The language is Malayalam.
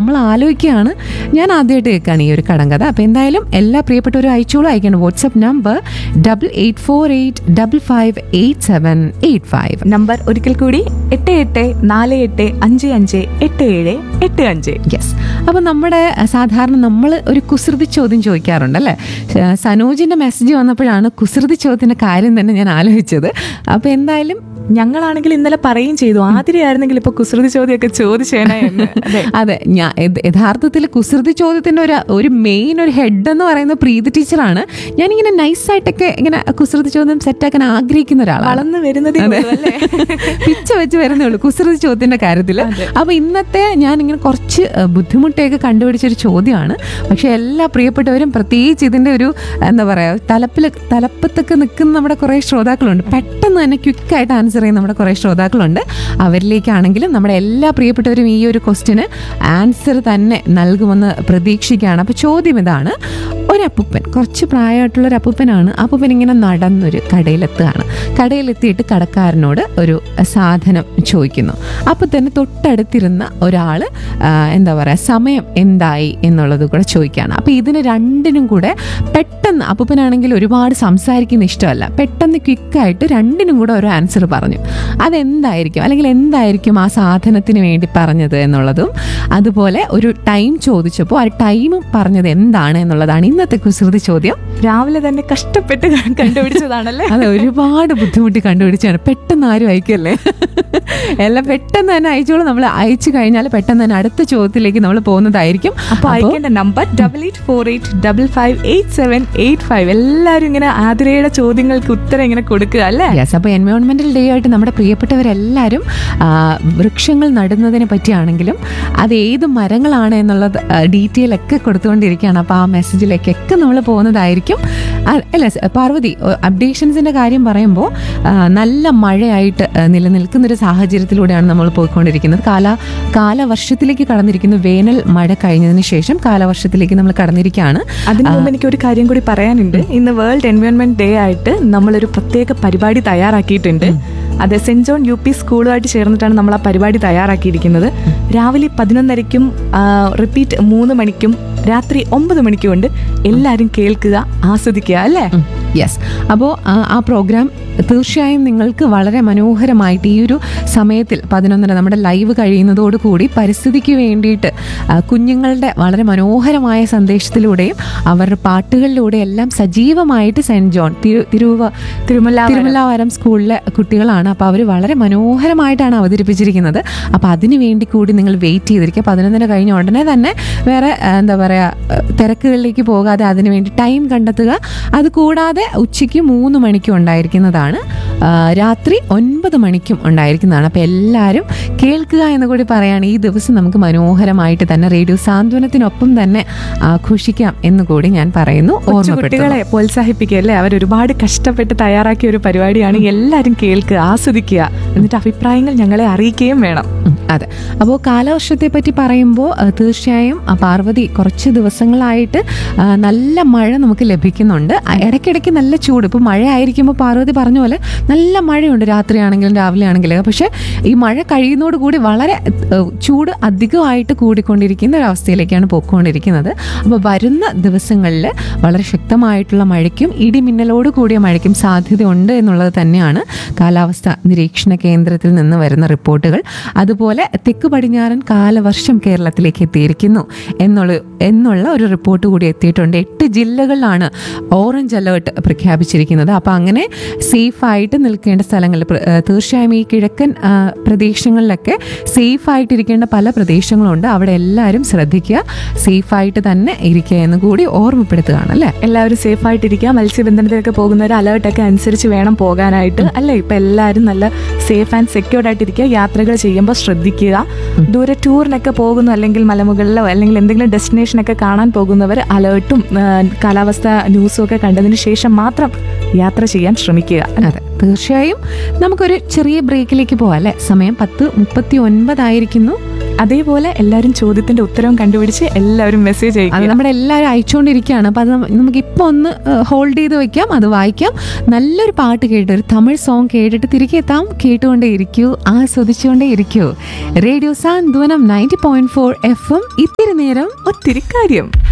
നമ്മൾ ആലോചിക്കുകയാണ് ഞാൻ ആദ്യമായിട്ട് കേൾക്കുകയാണ് ഈ ഒരു കടങ്കഥ അപ്പോൾ എന്തായാലും എല്ലാ പ്രിയപ്പെട്ടവരും അയച്ചോളൂ അയക്കേണ്ട WhatsApp number double eight four eight double five eight seven eight five number ഒരിക്കൽ കൂടി എട്ട് എട്ട് നാല് എട്ട് അഞ്ച് അഞ്ച് എട്ട് ഏഴ് എട്ട് അഞ്ച് യെസ് അപ്പോൾ നമ്മുടെ അഹ്, സാധാരണ നമ്മൾ ഒരു കുസൃതി ചോദ്യം ചോദിക്കാറുണ്ട് അല്ലേ ഏഹ്, സനോജിന്റെ മെസ്സേജ് വന്നപ്പോഴാണ് കുസൃതി ചോദ്യത്തിന്റെ കാര്യം തന്നെ ഞാൻ ആലോചിച്ചത് അപ്പോൾ എന്തായാലും ഞങ്ങളാണെങ്കിൽ ഇന്നലെ പറയുകയും ചെയ്തു ആതിരയായിരുന്നെങ്കിൽ ഇപ്പൊ കുസൃതി ചോദ്യമൊക്കെ ചോദിച്ചേനെ എന്ന് അതെ അതെ ഞാൻ യഥ- യഥാർത്ഥത്തിൽ കുസൃതി ചോദ്യത്തിന്റെ ഒരു ഒരു മെയിൻ ഒരു ഹെഡ് എന്ന് പറയുന്നത് പ്രീതി ടീച്ചറാണ് ഞാനിങ്ങനെ നൈസായിട്ടൊക്കെ ഇങ്ങനെ കുസൃതി ചോദ്യം സെറ്റാക്കാൻ ആഗ്രഹിക്കുന്ന ഒരാളാണ് വളർന്നു വരുന്നതേ ഉള്ളൂ അല്ലേ പിച്ച വെച്ച് വരുന്നേ ഉള്ളൂ കുസൃതി ചോദ്യത്തിന്റെ കാര്യത്തിൽ അപ്പൊ ഇന്നത്തെ ഞാൻ ഇങ്ങനെ കുറച്ച് അഹ്, ബുദ്ധിമുട്ടൊക്കെ കണ്ടുപിടിച്ചൊരു ചോദ്യമാണ് പക്ഷെ എല്ലാ പ്രിയപ്പെട്ടവരും പ്രത്യേകിച്ച് ഇതിന്റെ ഒരു എന്താ പറയാ തലപ്പിൽ തലപ്പത്തൊക്കെ നിൽക്കുന്ന നമ്മുടെ കുറേ ശ്രോതാക്കളുണ്ട് പെട്ടെന്ന് തന്നെ ക്വിക്കായിട്ട് ആൻസർ ചെയ്യുന്ന നമ്മുടെ കുറേ ശ്രോതാക്കളുണ്ട് അവരിലേക്കാണെങ്കിലും നമ്മുടെ എല്ലാ പ്രിയപ്പെട്ടവരും ഈ ഒരു ക്വസ്റ്റിന് ആൻസർ തന്നെ നൽകുമെന്ന് പ്രതീക്ഷിക്കുകയാണ് അപ്പോൾ ചോദ്യം ഇതാണ് ഒരപ്പൂപ്പൻ കുറച്ച് പ്രായമായിട്ടുള്ള ഒരു അപ്പൂപ്പനാണ് അപ്പൂപ്പൻ ഇങ്ങനെ നടന്നൊരു കടയിലെത്തുകയാണ് കടയിലെത്തിയിട്ട് കടക്കാരനോട് ഒരു സാധനം ചോദിക്കുന്നു അപ്പോൾ തന്നെ തൊട്ടടുത്തിരുന്ന ഒരാൾ എന്താ പറയുക സമയം എന്തായി എന്നുള്ളത് കൂടെ ചോദിക്കുകയാണ് അപ്പോൾ ഇതിന് രണ്ടിനും കൂടെ പെട്ടെന്ന് അപ്പൂപ്പനാണെങ്കിൽ ഒരുപാട് സംസാരിക്കുന്ന ഇഷ്ടമല്ല പെട്ടെന്ന് ക്വിക്കായിട്ട് രണ്ടിനും കൂടെ ഒരു ആൻസർ പറഞ്ഞു അതെന്തായിരിക്കും അല്ലെങ്കിൽ എന്തായിരിക്കും ആ സാധനത്തിന് വേണ്ടി പറഞ്ഞത് എന്നുള്ളതും അതുപോലെ ഒരു ടൈം ചോദിച്ചപ്പോൾ ആ ടൈം പറഞ്ഞത് എന്താണ് എന്നുള്ളതാണ് ഇന്നത്തെ കുസൃതി ചോദ്യം രാവിലെ തന്നെ കഷ്ടപ്പെട്ട് കണ്ടുപിടിച്ചതാണല്ലേ അത് ഒരുപാട് ബുദ്ധിമുട്ടി കണ്ടുപിടിച്ചാണ് പെട്ടെന്ന് ആരും അയക്കല്ലേ എല്ലാം പെട്ടെന്ന് തന്നെ അയച്ചോളൂ നമ്മൾ അയച്ചു കഴിഞ്ഞാൽ പെട്ടെന്ന് തന്നെ അടുത്ത ചോദ്യത്തിലേക്ക് നമ്മൾ പോകുന്നതായിരിക്കും അപ്പൊ അപ്പോ- അയക്കേണ്ട number double eight four eight double five eight seven eight five എല്ലാവരും ഇങ്ങനെ ആതിരയുടെ ചോദ്യങ്ങൾക്ക് ഉത്തരം ഇങ്ങനെ കൊടുക്കുക അല്ലേ യെസ് അപ്പോൾ എൻവയോൺമെന്റൽ ഡേ ആയിട്ട് നമ്മുടെ പ്രിയപ്പെട്ടവരെല്ലാവരും ആ, വൃക്ഷങ്ങൾ നടുന്നതിനെ പറ്റിയാണെങ്കിലും അത് ഏത് മരങ്ങളാണ് എന്നുള്ളത് ഡീറ്റെയിൽ ഒക്കെ കൊടുത്തുകൊണ്ടിരിക്കുകയാണ് അപ്പോൾ ആ മെസ്സേജിലേക്കൊക്കെ നമ്മൾ പോകുന്നതായിരിക്കും ആ, അല്ല സ- പാർവതി അപ്ഡേഷൻസിന്റെ കാര്യം പറയുമ്പോൾ ആ, നല്ല മഴയായിട്ട് ആ, നിലനിൽക്കുന്ന ഒരു സാഹചര്യത്തിലൂടെയാണ് നമ്മൾ പോയിക്കൊണ്ടിരിക്കുന്നത് കാല കാലവർഷത്തിലേക്ക് കടന്നിരിക്കുന്നു വേനൽ മഴ കഴിഞ്ഞതിന് ശേഷം കാലവർഷത്തിലേക്ക് നമ്മൾ കടന്നിരിക്കുകയാണ് അതിനു മുമ്പ് എനിക്ക് ഒരു കാര്യം കൂടി പറയാനുണ്ട് ഇന്ന് വേൾഡ് എൻവയോൺമെന്റ് ഡേ ആയിട്ട് നമ്മളൊരു പ്രത്യേക പരിപാടി തയ്യാറാക്കിയിട്ടുണ്ട് അത് സെന്റ് ജോൺ യു പി സ്കൂളുമായിട്ട് ചേർന്നിട്ടാണ് നമ്മൾ ആ പരിപാടി തയ്യാറാക്കിയിരിക്കുന്നത് രാവിലെ പതിനൊന്നരയ്ക്കും റിപ്പീറ്റ് മൂന്ന് മണിക്കും രാത്രി ഒമ്പത് മണിക്കും ഉണ്ട് എല്ലാവരും കേൾക്കുക ആസ്വദിക്കുക അല്ലേ യെസ് അപ്പോൾ ആ പ്രോഗ്രാം തീർച്ചയായും നിങ്ങൾക്ക് വളരെ മനോഹരമായിട്ട് ഈ ഒരു സമയത്തിൽ പതിനൊന്നര നമ്മുടെ ലൈവ് കഴിയുന്നതോടുകൂടി പരിസ്ഥിതിക്ക് വേണ്ടിയിട്ട് ആ, കുഞ്ഞുങ്ങളുടെ വളരെ മനോഹരമായ സന്ദേശത്തിലൂടെയും അവരുടെ പാട്ടുകളിലൂടെയും എല്ലാം സജീവമായിട്ട് സെൻറ് ജോൺ തിരു തിരുവ തിരുമല തിരുമലാവരം സ്കൂളിലെ കുട്ടികളാണ് അപ്പോൾ അവർ വളരെ മനോഹരമായിട്ടാണ് അവതരിപ്പിച്ചിരിക്കുന്നത് അപ്പോൾ അതിന് വേണ്ടി കൂടി നിങ്ങൾ വെയിറ്റ് ചെയ്തിരിക്കുക പതിനൊന്നിന് കഴിഞ്ഞ ഉടനെ തന്നെ വേറെ ആ, എന്താ പറയുക തിരക്കുകളിലേക്ക് പോകാതെ അതിന് വേണ്ടി ടൈം കണ്ടെത്തുക അത് കൂടാതെ ഉച്ചയ്ക്ക് മൂന്ന് മണിക്കും ഉണ്ടായിരിക്കുന്നതാണ് ആ, രാത്രി ഒൻപത് മണിക്കും ഉണ്ടായിരിക്കുന്നതാണ് അപ്പോൾ എല്ലാവരും കേൾക്കുക എന്ന് കൂടി പറയാണ് ഈ ദിവസം നമുക്ക് മനോഹരമായിട്ട് തന്നെ റേഡിയോ സാന്ത്വനത്തിനൊപ്പം തന്നെ ആഘോഷിക്കാം എന്ന് കൂടി ഞാൻ പറയുന്നു ഓർമ്മപ്പെടുത്തുന്നു കുട്ടികളെ പ്രോത്സാഹിപ്പിക്കുക അല്ലേ അവർ ഒരുപാട് കഷ്ടപ്പെട്ട് തയ്യാറാക്കിയ ഒരു പരിപാടിയാണ് എല്ലാവരും കേൾക്കുക ആസ്വദിക്കുക എന്നിട്ട് അഭിപ്രായങ്ങൾ ഞങ്ങളെ അറിയിക്കുകയും വേണം ഉം, അതെ അപ്പോൾ കാലവർഷത്തെ പറ്റി പറയുമ്പോൾ ആ, തീർച്ചയായും ആ, പാർവതി കുറച്ച് ദിവസങ്ങളായിട്ട് ആ, നല്ല മഴ നമുക്ക് ലഭിക്കുന്നുണ്ട് ആ, ഇടയ്ക്കിടയ്ക്ക് നല്ല ചൂട് ഇപ്പോൾ മഴ ആയിരിക്കുമ്പോൾ പാർവതി പറഞ്ഞ പോലെ നല്ല മഴയുണ്ട് രാത്രിയാണെങ്കിലും രാവിലെ ആണെങ്കിലും പക്ഷേ ഈ മഴ കഴിയുന്നതോടുകൂടി വളരെ ഏ, ചൂട് അധികമായിട്ട് കൂടിക്കൊണ്ടിരിക്കുന്ന ഒരു അവസ്ഥയിലേക്കാണ് പോയിക്കൊണ്ടിരിക്കുന്നത് അപ്പോൾ വരുന്ന ദിവസങ്ങളിൽ വളരെ ശക്തമായിട്ടുള്ള മഴയ്ക്കും ഇടിമിന്നലോട് കൂടിയ മഴയ്ക്കും സാധ്യതയുണ്ട് എന്നുള്ളത് തന്നെയാണ് കാലാവസ്ഥ നിരീക്ഷണ കേന്ദ്രത്തിൽ നിന്ന് വരുന്ന റിപ്പോർട്ടുകൾ അതുപോലെ തെക്ക് പടിഞ്ഞാറൻ കാലവർഷം കേരളത്തിലേക്ക് എത്തിയിരിക്കുന്നു എന്നുള്ള എന്നുള്ള ഒരു റിപ്പോർട്ട് കൂടി എത്തിയിട്ടുണ്ട് എട്ട് ജില്ലകളിലാണ് ഓറഞ്ച് അലേർട്ട് പ്രഖ്യാപിച്ചിരിക്കുന്നത് അപ്പോൾ അങ്ങനെ സേഫായിട്ട് നിൽക്കേണ്ട സ്ഥലങ്ങളിൽ പ്ര- ഏഹ് തീർച്ചയായും ഈ കിഴക്കൻ ആ, പ്രദേശങ്ങളിലൊക്കെ സേഫായിട്ടിരിക്കേണ്ട പല പ്രദേശങ്ങളുണ്ട് അവിടെ എല്ലാവരും ശ്രദ്ധിക്കുക സേഫായിട്ട് തന്നെ ഇരിക്കുക എന്ന് കൂടി ഓർമ്മപ്പെടുത്തുകയാണ് അല്ലേ എല്ലാവരും സേഫ് ആയിട്ടിരിക്കുക മത്സ്യബന്ധനത്തിനൊക്കെ പോകുന്നവർ അലേർട്ടൊക്കെ അനുസരിച്ച് വേണം പോകാനായിട്ട് അല്ലേ ഇപ്പൊ എല്ലാവരും നല്ല സേഫ് ആൻഡ് സെക്യൂർഡ് ആയിട്ടിരിക്കുക യാത്രകൾ ചെയ്യുമ്പോൾ ശ്രദ്ധിക്കുക ദൂരെ ടൂറിനൊക്കെ പോകുന്നു അല്ലെങ്കിൽ മലമുകളിലോ അല്ലെങ്കിൽ എന്തെങ്കിലും ഡെസ്റ്റിനേഷനൊക്കെ കാണാൻ പോകുന്നവർ അലേർട്ടും കാലാവസ്ഥ ന്യൂസും ഒക്കെ കണ്ടതിന് ശേഷം മാത്രം യാത്ര ചെയ്യാൻ ശ്രമിക്കുക അതെ തീർച്ചയായും നമുക്കൊരു ചെറിയ ബ്രേക്കിലേക്ക് പോവാം അല്ലേ സമയം പത്ത് മുപ്പത്തി ഒൻപതായിരിക്കുന്നു അതേപോലെ എല്ലാവരും ചോദ്യത്തിന്റെ ഉത്തരവും കണ്ടുപിടിച്ച് എല്ലാവരും മെസ്സേജ് അത് അയക്കുക നമ്മുടെ എല്ലാവരും അയച്ചുകൊണ്ടിരിക്കുകയാണ് അപ്പം അത് നമുക്ക് ഇപ്പോൾ ഒന്ന് ഹോൾഡ് ചെയ്ത് വെക്കാം അത് വായിക്കാം നല്ലൊരു പാട്ട് കേട്ട് ഒരു തമിഴ് സോങ് കേട്ടിട്ട് തിരികെ എത്താം കേട്ടുകൊണ്ടേ ഇരിക്കൂ ആസ്വദിച്ചുകൊണ്ടേ ഇരിക്കൂ radio Santhwanam ninety point four F M ഇത്തിരി നേരം ഒത്തിരി കാര്യം